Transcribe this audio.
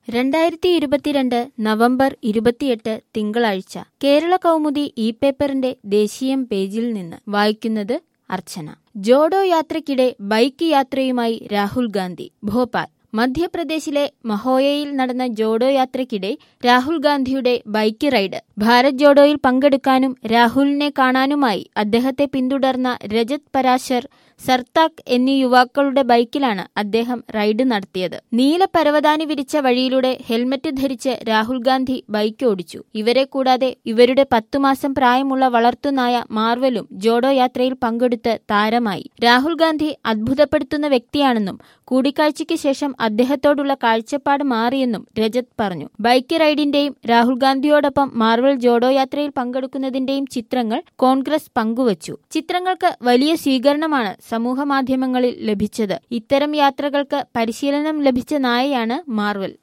രണ്ടായിരത്തി ഇരുപത്തിരണ്ട് നവംബർ ഇരുപത്തിയെട്ട് തിങ്കളാഴ്ച കേരള കൗമുദി ഇ പേപ്പറിന്റെ ദേശീയം പേജിൽ നിന്ന് വായിക്കുന്നത് അർച്ചന ജോഡോ യാത്രയ്ക്കിടെ ബൈക്ക് യാത്രയുമായി രാഹുൽ ഗാന്ധി ഭോപ്പാൽ മധ്യപ്രദേശിലെ മഹോയയിൽ നടന്ന ജോഡോ യാത്രയ്ക്കിടെ രാഹുൽ ഗാന്ധിയുടെ ബൈക്ക് റൈഡ് ഭാരത് ജോഡോയിൽ പങ്കെടുക്കാനും രാഹുലിനെ കാണാനുമായി അദ്ദേഹത്തെ പിന്തുടർന്ന രജത് പരാശർ സർത്താക് എന്നീ യുവാക്കളുടെ ബൈക്കിലാണ് അദ്ദേഹം റൈഡ് നടത്തിയത് നീല പരവതാനി വിരിച്ച വഴിയിലൂടെ ഹെൽമറ്റ് ധരിച്ച് രാഹുൽ ഗാന്ധി ബൈക്ക് ഓടിച്ചു ഇവരെ കൂടാതെ ഇവരുടെ പത്തു മാസം പ്രായമുള്ള വളർത്തുനായ മാർവലും ജോഡോ യാത്രയിൽ പങ്കെടുത്ത് താരമായി രാഹുൽ ഗാന്ധി അത്ഭുതപ്പെടുത്തുന്ന വ്യക്തിയാണെന്നും കൂടിക്കാഴ്ചയ്ക്ക് ശേഷം അദ്ദേഹത്തോടുള്ള കാഴ്ചപ്പാട് മാറിയെന്നും രജത് പറഞ്ഞു ബൈക്ക് റൈഡിന്റെയും രാഹുൽ ഗാന്ധിയോടൊപ്പം മാർവൽ ജോഡോ യാത്രയിൽ പങ്കെടുക്കുന്നതിന്റെയും ചിത്രങ്ങൾ കോൺഗ്രസ് പങ്കുവച്ചു ചിത്രങ്ങൾക്ക് വലിയ സ്വീകരണമാണ് സമൂഹമാധ്യമങ്ങളിൽ ലഭിച്ചത് ഇത്തരം യാത്രകൾക്ക് പരിശീലനം ലഭിച്ച നായയാണ് മാർവൽ